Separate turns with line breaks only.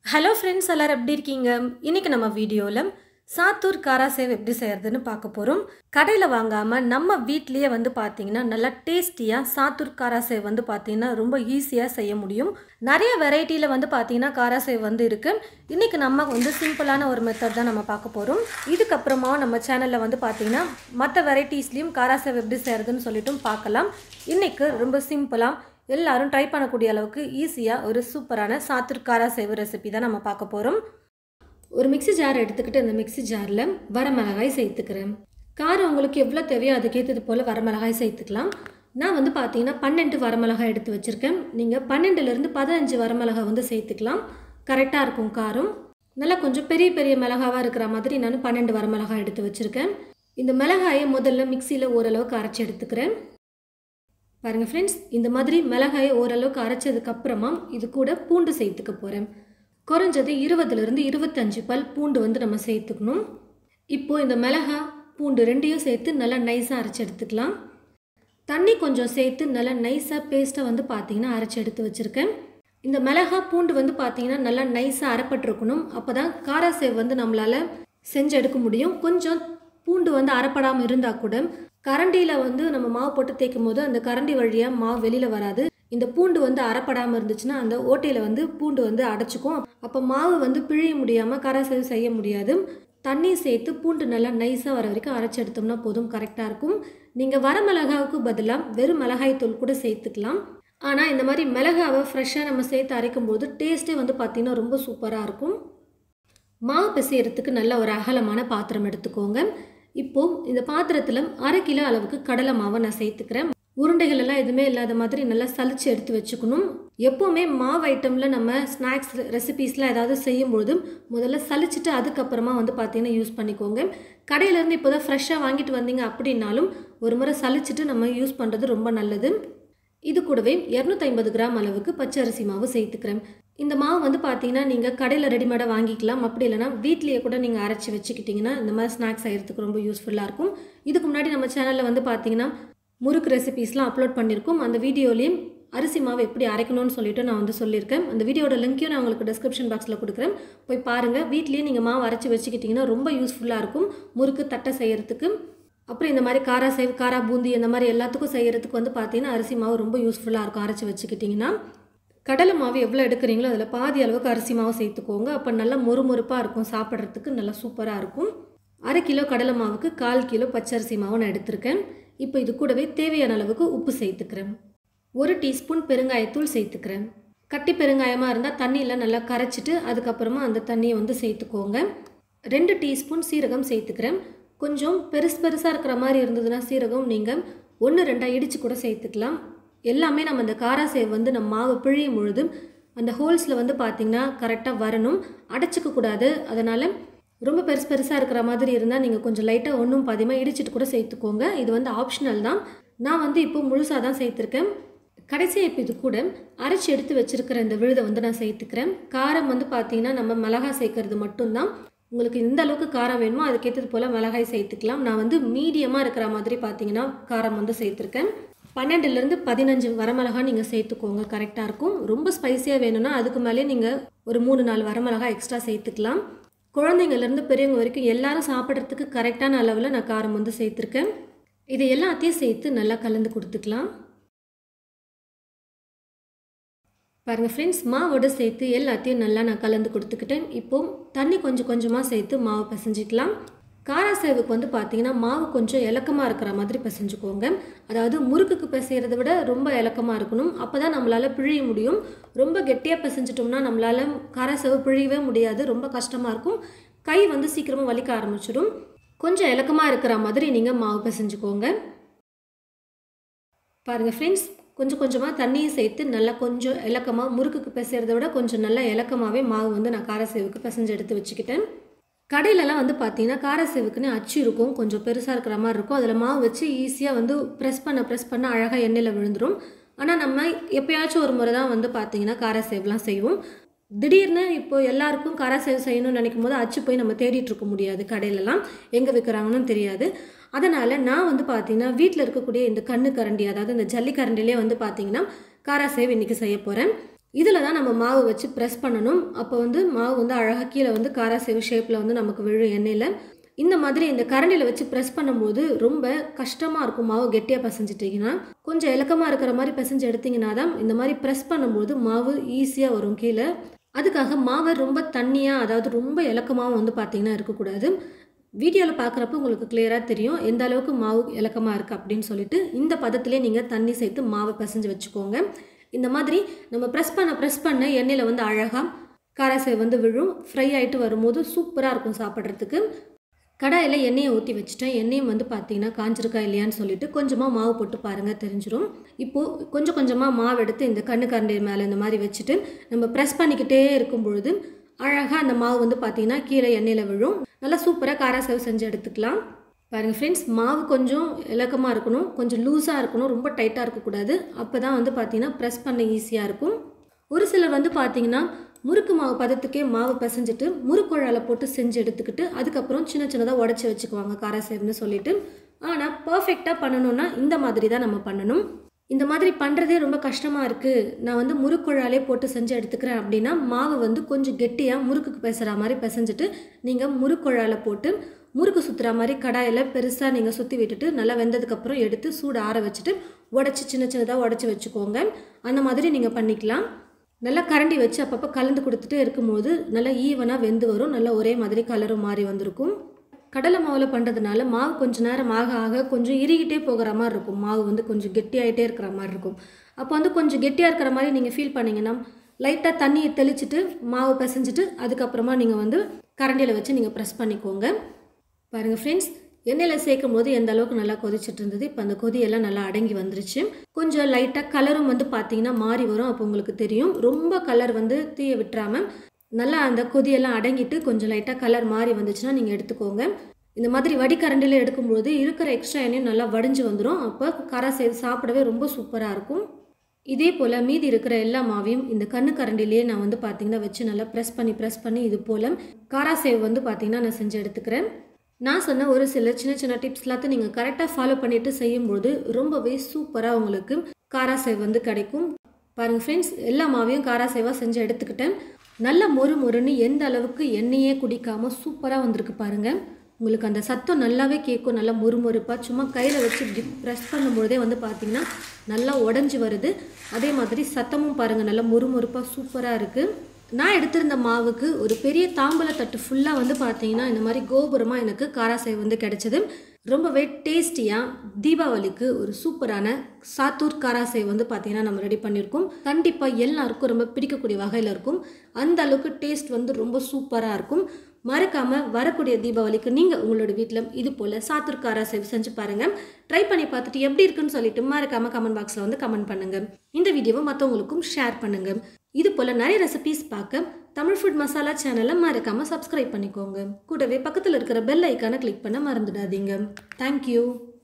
hello friends எல்லாரும் எப்படி இருக்கீங்க இன்னைக்கு நம்ம வீடியோவில் சாத்தூர் காரா சேவ் எப்படி செய்யறதுன்னு பார்க்க போகிறோம் கடையில் வாங்காமல் நம்ம வீட்லேயே வந்து பார்த்தீங்கன்னா நல்லா டேஸ்டியாக சாத்தூர் காரா சேவ் வந்து பார்த்தீங்கன்னா ரொம்ப ஈஸியாக செய்ய முடியும் நிறைய வெரைட்டியில் வந்து பார்த்தீங்கன்னா காரா சேவ் வந்து இருக்குது இன்றைக்கி நம்ம வந்து சிம்பிளான ஒரு மெத்தட் தான் நம்ம பார்க்க போகிறோம் இதுக்கப்புறமா நம்ம சேனலில் வந்து பார்த்தீங்கன்னா மற்ற வெரைட்டிஸ்லேயும் காரா சேவ் எப்படி செய்கிறதுன்னு சொல்லிட்டும் பார்க்கலாம் இன்றைக்கு ரொம்ப சிம்பிளாக எல்லாரும் ட்ரை பண்ணக்கூடிய அளவுக்கு ஈஸியாக ஒரு சூப்பரான சாத்தூர் காரா சேவு ரெசிபி தான் நம்ம பார்க்க போகிறோம் ஒரு மிக்ஸி ஜார் எடுத்துக்கிட்டு அந்த மிக்ஸி ஜாரில் வரமிளகாய் சேர்த்துக்கிறேன் காரம் உங்களுக்கு எவ்வளோ தேவையோ அதுக்கேற்றது போல் வரமிளகாய் சேர்த்துக்கலாம் நான் வந்து பார்த்தீங்கன்னா பன்னெண்டு வரமிளகாய் எடுத்து வச்சுருக்கேன் நீங்கள் பன்னெண்டுலேருந்து பதினஞ்சு வரமிளகாய் வந்து சேர்த்துக்கலாம் கரெக்டாக இருக்கும் காரம் நல்லா கொஞ்சம் பெரிய பெரிய மிளகாவாக இருக்கிற மாதிரி நான் பன்னெண்டு வரமிளகாய் எடுத்து வச்சுருக்கேன் இந்த மிளகாயை முதல்ல மிக்சியில் ஓரளவுக்கு அரைச்சி எடுத்துக்கிறேன் பாருங்கள் ஃப்ரெண்ட்ஸ் இந்த மாதிரி மிளகாயை ஓரளவுக்கு அரைச்சதுக்கப்புறமா இது கூட பூண்டு சேர்த்துக்க போகிறேன் குறைஞ்சது இருபதுலேருந்து இருபத்தஞ்சு பல் பூண்டு வந்து நம்ம சேர்த்துக்கணும் இப்போது இந்த மிளகா பூண்டு ரெண்டையும் சேர்த்து நல்லா நைஸாக அரைச்சி எடுத்துக்கலாம் தண்ணி கொஞ்சம் சேர்த்து நல்லா நைஸாக பேஸ்ட்டை வந்து பார்த்தீங்கன்னா அரைச்சி எடுத்து வச்சுருக்கேன் இந்த மிளகா பூண்டு வந்து பார்த்தீங்கன்னா நல்லா நைஸாக அரைப்பட்டிருக்கணும் அப்போ தான் காராசேவ் வந்து நம்மளால் செஞ்சு எடுக்க முடியும் கொஞ்சம் பூண்டு வந்து அரைப்படாமல் இருந்தால் கூட கரண்டியில் வந்து நம்ம மாவு போட்டு தேய்க்கும் போது அந்த கரண்டி வழியாக மாவு வெளியில் வராது இந்த பூண்டு வந்து அரைப்படாமல் இருந்துச்சுன்னா அந்த ஓட்டையில் வந்து பூண்டு வந்து அடைச்சிக்கும் அப்போ மாவு வந்து பிழிய முடியாமல் கரசேவு செய்ய முடியாது தண்ணி சேர்த்து பூண்டு நல்லா நைஸாக வர வரைக்கும் அரைச்சி எடுத்தோம்னா போதும் கரெக்டாக இருக்கும் நீங்கள் வர மிளகாவுக்கு பதிலாக வெறும் மிளகாய் தூள் கூட சேர்த்துக்கலாம் ஆனால் இந்த மாதிரி மிளகாவை ஃப்ரெஷ்ஷாக நம்ம சேர்த்து அரைக்கும் போது டேஸ்ட்டே வந்து பார்த்திங்கன்னா ரொம்ப சூப்பராக இருக்கும் மாவு பிசையறதுக்கு நல்ல ஒரு அகலமான பாத்திரம் எடுத்துக்கோங்க இப்போது இந்த பாத்திரத்தில் அரை கிலோ அளவுக்கு கடலை மாவை நான் சேர்த்துக்கிறேன் உருண்டைகள் எல்லாம் எதுவுமே இல்லாத மாதிரி நல்லா சலிச்சு எடுத்து வச்சுக்கணும் எப்போவுமே மாவு ஐட்டமில் நம்ம ஸ்நாக்ஸ் ரெசிபீஸ்லாம் ஏதாவது செய்யும்பொழுது முதல்ல சலிச்சுட்டு அதுக்கப்புறமா வந்து பார்த்தீங்கன்னா யூஸ் பண்ணிக்கோங்க கடையிலேருந்து இப்போ தான் ஃப்ரெஷ்ஷாக வாங்கிட்டு வந்தீங்க அப்படின்னாலும் ஒரு முறை சலிச்சுட்டு நம்ம யூஸ் பண்ணுறது ரொம்ப நல்லது இது கூடவே இரநூத்தைம்பது கிராம் அளவுக்கு பச்சரிசி மாவு சேர்த்துக்கிறேன் இந்த மாவு வந்து பார்த்தீங்கன்னா நீங்கள் கடையில் ரெடிமேடாக வாங்கிக்கலாம் அப்படி இல்லைனா வீட்லேயே கூட நீங்கள் அரைச்சி வச்சுக்கிட்டிங்கன்னா இந்த மாதிரி ஸ்நாக்ஸ் செய்கிறதுக்கு ரொம்ப யூஸ்ஃபுல்லாக இருக்கும் இதுக்கு முன்னாடி நம்ம சேனலில் வந்து பார்த்தீங்கன்னா முறுக்கு ரெசிபீஸ்லாம் அப்லோட் பண்ணியிருக்கோம் அந்த வீடியோலேயும் அரிசி மாவு எப்படி அரைக்கணும்னு சொல்லிட்டு நான் வந்து சொல்லியிருக்கேன் அந்த வீடியோட லிங்க்கையும் நான் உங்களுக்கு டிஸ்கிரிப்ஷன் பாக்ஸில் கொடுக்குறேன் போய் பாருங்கள் வீட்லேயே நீங்கள் மாவு அரைச்சி வச்சுக்கிட்டிங்கன்னா ரொம்ப யூஸ்ஃபுல்லாக இருக்கும் முறுக்கு தட்டை செய்கிறதுக்கு அப்புறம் இந்த மாதிரி காரா சேவ் காரா பூந்தி இந்த மாதிரி எல்லாத்துக்கும் செய்கிறதுக்கு வந்து பார்த்தீங்கன்னா அரிசி மாவு ரொம்ப யூஸ்ஃபுல்லாக இருக்கும் அரைச்சி வச்சுக்கிட்டிங்கன்னா கடலை மாவு எவ்வளோ எடுக்கிறீங்களோ அதில் பாதி அளவுக்கு அரிசி மாவு சேர்த்துக்கோங்க அப்போ நல்லா மொறுமொறுப்பாக இருக்கும் சாப்பிட்றதுக்கு நல்லா சூப்பராக இருக்கும் அரை கிலோ கடலை மாவுக்கு கால் கிலோ பச்சரிசி மாவு நான் எடுத்திருக்கேன் இப்போ இது கூடவே தேவையான அளவுக்கு உப்பு சேர்த்துக்கிறேன் ஒரு டீஸ்பூன் பெருங்காயத்தூள் சேர்த்துக்கிறேன் கட்டி பெருங்காயமாக இருந்தால் தண்ணியில் நல்லா கரைச்சிட்டு அதுக்கப்புறமா அந்த தண்ணியை வந்து சேர்த்துக்கோங்க ரெண்டு டீஸ்பூன் சீரகம் சேர்த்துக்கிறேன் கொஞ்சம் பெருசு பெருசாக இருக்கிற மாதிரி இருந்ததுன்னா சீரகம் நீங்கள் ஒன்று ரெண்டாக இடித்து கூட சேர்த்துக்கலாம் எல்லாமே நம்ம அந்த காரா சேவ் வந்து நம்ம மாவு பிழியும் பொழுது அந்த ஹோல்ஸில் வந்து பார்த்திங்கன்னா கரெக்டாக வரணும் அடைச்சிக்க கூடாது அதனால் ரொம்ப பெருசு பெருசாக இருக்கிற மாதிரி இருந்தால் நீங்கள் கொஞ்சம் லைட்டாக ஒன்றும் பாதியமாக இடிச்சிட்டு கூட சேர்த்துக்கோங்க இது வந்து ஆப்ஷனல் தான் நான் வந்து இப்போ முழுசாக தான் சேர்த்துருக்கேன் கடைசியாக இப்போ இது கூட அரைச்சி எடுத்து வச்சுருக்கிற இந்த விழுதை வந்து நான் சேர்த்துக்கிறேன் காரம் வந்து பார்த்தீங்கன்னா நம்ம மிளகாய் சேர்க்கறது மட்டும்தான் உங்களுக்கு எந்த அளவுக்கு காரம் வேணுமோ அதுக்கேற்றது போல் மிளகாய் சேர்த்துக்கலாம் நான் வந்து மீடியமாக இருக்கிற மாதிரி பார்த்தீங்கன்னா காரம் வந்து சேர்த்துருக்கேன் பன்னெண்டுலேருந்து பதினஞ்சு வரமிளகா நீங்கள் சேர்த்துக்கோங்க கரெக்டாக இருக்கும் ரொம்ப ஸ்பைஸியாக வேணும்னா அதுக்கு மேலே நீங்கள் ஒரு மூணு நாலு வரமிளகா எக்ஸ்ட்ரா சேர்த்துக்கலாம் குழந்தைங்கள்லேருந்து பெரியவங்க வரைக்கும் எல்லாரும் சாப்பிட்றதுக்கு கரெக்டான அளவில் நான் காரம் வந்து சேர்த்துருக்கேன் இதை எல்லாத்தையும் சேர்த்து நல்லா கலந்து கொடுத்துக்கலாம் பாருங்கள் ஃப்ரெண்ட்ஸ் மாவோடு சேர்த்து எல்லாத்தையும் நல்லா நான் கலந்து கொடுத்துக்கிட்டேன் இப்போது தண்ணி கொஞ்சம் கொஞ்சமாக சேர்த்து மாவு பிசைஞ்சிக்கலாம் காரா சேவுக்கு வந்து பார்த்தீங்கன்னா மாவு கொஞ்சம் இலக்கமாக இருக்கிற மாதிரி பிசைஞ்சுக்கோங்க அதாவது முறுக்குக்கு பிசைகிறத விட ரொம்ப இலக்கமாக இருக்கணும் அப்போ தான் நம்மளால் பிழிய முடியும் ரொம்ப கெட்டியாக பிசைஞ்சிட்டோம்னா நம்மளால் காரா சேவு பிழியவே முடியாது ரொம்ப கஷ்டமாக இருக்கும் கை வந்து சீக்கிரமாக வலிக்க ஆரம்பிச்சிடும் கொஞ்சம் இலக்கமாக இருக்கிற மாதிரி நீங்கள் மாவு பிசைஞ்சுக்கோங்க பாருங்கள் ஃப்ரெண்ட்ஸ் கொஞ்சம் கொஞ்சமாக தண்ணியை சேர்த்து நல்லா கொஞ்சம் இலக்கமாக முறுக்குக்கு பிசைகிறத விட கொஞ்சம் நல்லா இலக்கமாகவே மாவு வந்து நான் காரசேவுக்கு பிசைஞ்சு எடுத்து வச்சுக்கிட்டேன் கடையிலலாம் வந்து பார்த்தீங்கன்னா காரசேவுக்குன்னு அச்சு இருக்கும் கொஞ்சம் பெருசாக இருக்கிற மாதிரி இருக்கும் அதில் மாவு வச்சு ஈஸியாக வந்து ப்ரெஸ் பண்ண ப்ரெஸ் பண்ண அழகாக எண்ணெயில் விழுந்துடும் ஆனால் நம்ம எப்பயாச்சும் ஒரு முறை தான் வந்து பார்த்தீங்கன்னா காரசேவ்லாம் செய்வோம் திடீர்னு இப்போ எல்லாருக்கும் காரசேவ் செய்யணும்னு நினைக்கும் போது அச்சு போய் நம்ம தேடிட்டு இருக்க முடியாது கடையிலலாம் எங்கே விற்கிறாங்கன்னு தெரியாது அதனால் நான் வந்து பார்த்தீங்கன்னா வீட்டில் இருக்கக்கூடிய இந்த கண்ணு கரண்டி அதாவது இந்த ஜல்லி கரண்டிலே வந்து பார்த்தீங்கன்னா காராசேவ் இன்றைக்கி செய்ய போகிறேன் இதில் தான் நம்ம மாவு வச்சு ப்ரெஸ் பண்ணணும் அப்போ வந்து மாவு வந்து அழகாக கீழே வந்து காராசேவு ஷேப்பில் வந்து நமக்கு விழும் எண்ணெயில் இந்த மாதிரி இந்த கரண்டியில் வச்சு ப்ரெஸ் பண்ணும்போது ரொம்ப கஷ்டமாக இருக்கும் மாவு கெட்டியாக பிசைஞ்சிட்டிங்கன்னா கொஞ்சம் இலக்கமாக இருக்கிற மாதிரி பிசைஞ்சு எடுத்திங்கன்னா தான் இந்த மாதிரி ப்ரெஸ் பண்ணும்போது மாவு ஈஸியாக வரும் கீழே அதுக்காக மாவை ரொம்ப தண்ணியாக அதாவது ரொம்ப இலக்கமாகவும் வந்து பார்த்திங்கன்னா இருக்கக்கூடாது வீடியோவில் பார்க்குறப்ப உங்களுக்கு கிளியராக தெரியும் எந்த அளவுக்கு மாவு இலக்கமாக இருக்குது அப்படின்னு சொல்லிட்டு இந்த பதத்திலே நீங்கள் தண்ணி சேர்த்து மாவை பிசைஞ்சு வச்சுக்கோங்க இந்த மாதிரி நம்ம ப்ரெஸ் பண்ண ப்ரெஸ் பண்ண எண்ணெயில் வந்து அழகாக காராசேவ் வந்து விழும் ஃப்ரை ஆகிட்டு வரும்போது சூப்பராக இருக்கும் சாப்பிட்றதுக்கு கடாயில் எண்ணெயை ஊற்றி வச்சுட்டேன் எண்ணெயும் வந்து பார்த்தீங்கன்னா காஞ்சிருக்கா இல்லையான்னு சொல்லிட்டு கொஞ்சமாக மாவு போட்டு பாருங்கள் தெரிஞ்சிடும் இப்போது கொஞ்சம் கொஞ்சமாக மாவு எடுத்து இந்த கண்ணு கரண்டி மேலே இந்த மாதிரி வச்சுட்டு நம்ம ப்ரெஸ் பண்ணிக்கிட்டே இருக்கும் பொழுது அழகாக அந்த மாவு வந்து பார்த்தீங்கன்னா கீழே எண்ணெயில் விழும் நல்லா சூப்பராக காராசேவ் செஞ்சு எடுத்துக்கலாம் பாருங்கள் ஃப்ரெண்ட்ஸ் மாவு கொஞ்சம் இலக்கமாக இருக்கணும் கொஞ்சம் லூஸாக இருக்கணும் ரொம்ப டைட்டாக இருக்கக்கூடாது அப்போ தான் வந்து பார்த்தீங்கன்னா ப்ரெஸ் பண்ண ஈஸியாக இருக்கும் ஒரு சிலர் வந்து பார்த்தீங்கன்னா முறுக்கு மாவு பதத்துக்கே மாவு பிசைஞ்சிட்டு முறுக்குழால போட்டு செஞ்சு எடுத்துக்கிட்டு அதுக்கப்புறம் சின்ன சின்னதாக உடச்சி வச்சுக்குவாங்க காராசேவ்னு சொல்லிட்டு ஆனால் பர்ஃபெக்டாக பண்ணணும்னா இந்த மாதிரி தான் நம்ம பண்ணணும் இந்த மாதிரி பண்ணுறதே ரொம்ப கஷ்டமாக இருக்குது நான் வந்து முறுக்குழாலே போட்டு செஞ்சு எடுத்துக்கிறேன் அப்படின்னா மாவை வந்து கொஞ்சம் கெட்டியாக முறுக்குக்கு பேசுகிற மாதிரி பிசைஞ்சிட்டு நீங்கள் முறுக்குழால போட்டு முறுக்கு சுற்றுற மாதிரி கடாயில் பெருசாக நீங்கள் சுற்றி விட்டுட்டு நல்லா வெந்ததுக்கப்புறம் எடுத்து சூடு ஆற வச்சுட்டு உடச்சி சின்ன சின்னதாக உடச்சி வச்சுக்கோங்க அந்த மாதிரி நீங்கள் பண்ணிக்கலாம் நல்லா கரண்டி வச்சு அப்பப்போ கலந்து கொடுத்துட்டே இருக்கும்போது நல்லா ஈவனாக வெந்து வரும் நல்லா ஒரே மாதிரி கலரும் மாறி வந்திருக்கும் கடலை மாவில் பண்ணுறதுனால மாவு கொஞ்சம் நேரம் ஆக ஆக கொஞ்சம் இறுகிட்டே போகிற மாதிரி இருக்கும் மாவு வந்து கொஞ்சம் கெட்டியாகிட்டே இருக்கிற மாதிரி இருக்கும் அப்போ வந்து கொஞ்சம் கெட்டியாக இருக்கிற மாதிரி நீங்கள் ஃபீல் பண்ணிங்கன்னா லைட்டாக தண்ணியை தெளிச்சிட்டு மாவு பிசைஞ்சிட்டு அதுக்கப்புறமா நீங்கள் வந்து கரண்டியில் வச்சு நீங்கள் ப்ரெஸ் பண்ணிக்கோங்க பாருங்கள் ஃப்ரெண்ட்ஸ் எண்ணெயில் சேர்க்கும் போது எந்த அளவுக்கு நல்லா கொதிச்சிட்டு இருந்தது இப்போ அந்த கொதியெல்லாம் நல்லா அடங்கி வந்துருச்சு கொஞ்சம் லைட்டாக கலரும் வந்து பார்த்தீங்கன்னா மாறி வரும் அப்போ உங்களுக்கு தெரியும் ரொம்ப கலர் வந்து தீய விட்டுறாமல் நல்லா அந்த கொதியெல்லாம் அடங்கிட்டு கொஞ்சம் லைட்டாக கலர் மாறி வந்துச்சுன்னா நீங்கள் எடுத்துக்கோங்க இந்த மாதிரி வடிகரண்டியில் எடுக்கும்போது இருக்கிற எக்ஸ்ட்ரா எண்ணெயும் நல்லா வடிஞ்சு வந்துடும் அப்போ கரை சேர்த்து சாப்பிடவே ரொம்ப சூப்பராக இருக்கும் இதே போல் மீதி இருக்கிற எல்லா மாவையும் இந்த கண்ணு கரண்டிலேயே நான் வந்து பார்த்தீங்கன்னா வச்சு நல்லா ப்ரெஸ் பண்ணி ப்ரெஸ் பண்ணி இது போல் காராசேவ் வந்து பார்த்தீங்கன்னா நான் செஞ்சு எடுத்துக்கிறேன் நான் சொன்ன ஒரு சில சின்ன சின்ன டிப்ஸ் எல்லாத்தையும் நீங்கள் கரெக்டாக ஃபாலோ பண்ணிட்டு செய்யும்போது ரொம்பவே சூப்பராக உங்களுக்கு காராசேவ் வந்து கிடைக்கும் பாருங்கள் ஃப்ரெண்ட்ஸ் எல்லா மாவையும் காராசேவாக செஞ்சு எடுத்துக்கிட்டேன் நல்ல மொறு மொறுன்னு எந்த அளவுக்கு எண்ணெயே குடிக்காமல் சூப்பராக வந்திருக்கு பாருங்கள் உங்களுக்கு அந்த சத்தம் நல்லாவே கேட்கும் நல்லா முறுமுறுப்பாக சும்மா கையில் வச்சு இப்படி ப்ரெஸ் பண்ணும்பொழுதே வந்து பார்த்தீங்கன்னா நல்லா உடஞ்சி வருது அதே மாதிரி சத்தமும் பாருங்கள் நல்லா முறுமுறுப்பாக சூப்பராக இருக்குது நான் எடுத்திருந்த மாவுக்கு ஒரு பெரிய தாம்பல தட்டு ஃபுல்லாக வந்து பார்த்தீங்கன்னா இந்த மாதிரி கோபுரமாக எனக்கு காராசேவ் வந்து கிடைச்சது ரொம்பவே டேஸ்டியாக தீபாவளிக்கு ஒரு சூப்பரான சாத்தூர் காராசேவ் வந்து பார்த்தீங்கன்னா நம்ம ரெடி பண்ணியிருக்கோம் கண்டிப்பாக எல்லாருக்கும் ரொம்ப பிடிக்கக்கூடிய வகையில் இருக்கும் அந்த அளவுக்கு டேஸ்ட் வந்து ரொம்ப சூப்பராக இருக்கும் மறக்காமல் வரக்கூடிய தீபாவளிக்கு நீங்கள் உங்களோட வீட்டில் இது போல் சாத்தூர் காராசேவ் செஞ்சு பாருங்கள் ட்ரை பண்ணி பார்த்துட்டு எப்படி இருக்குன்னு சொல்லிட்டு மறக்காமல் கமெண்ட் பாக்ஸில் வந்து கமெண்ட் பண்ணுங்கள் இந்த வீடியோவை மற்றவங்களுக்கும் ஷேர் பண்ணுங்கள் இது போல் நிறைய ரெசிபீஸ் பார்க்க தமிழ் ஃபுட் மசாலா சேனலை மறக்காமல் சப்ஸ்கிரைப் பண்ணிக்கோங்க கூடவே பக்கத்தில் இருக்கிற பெல் ஐக்கானை கிளிக் பண்ண மறந்துடாதீங்க தேங்க்யூ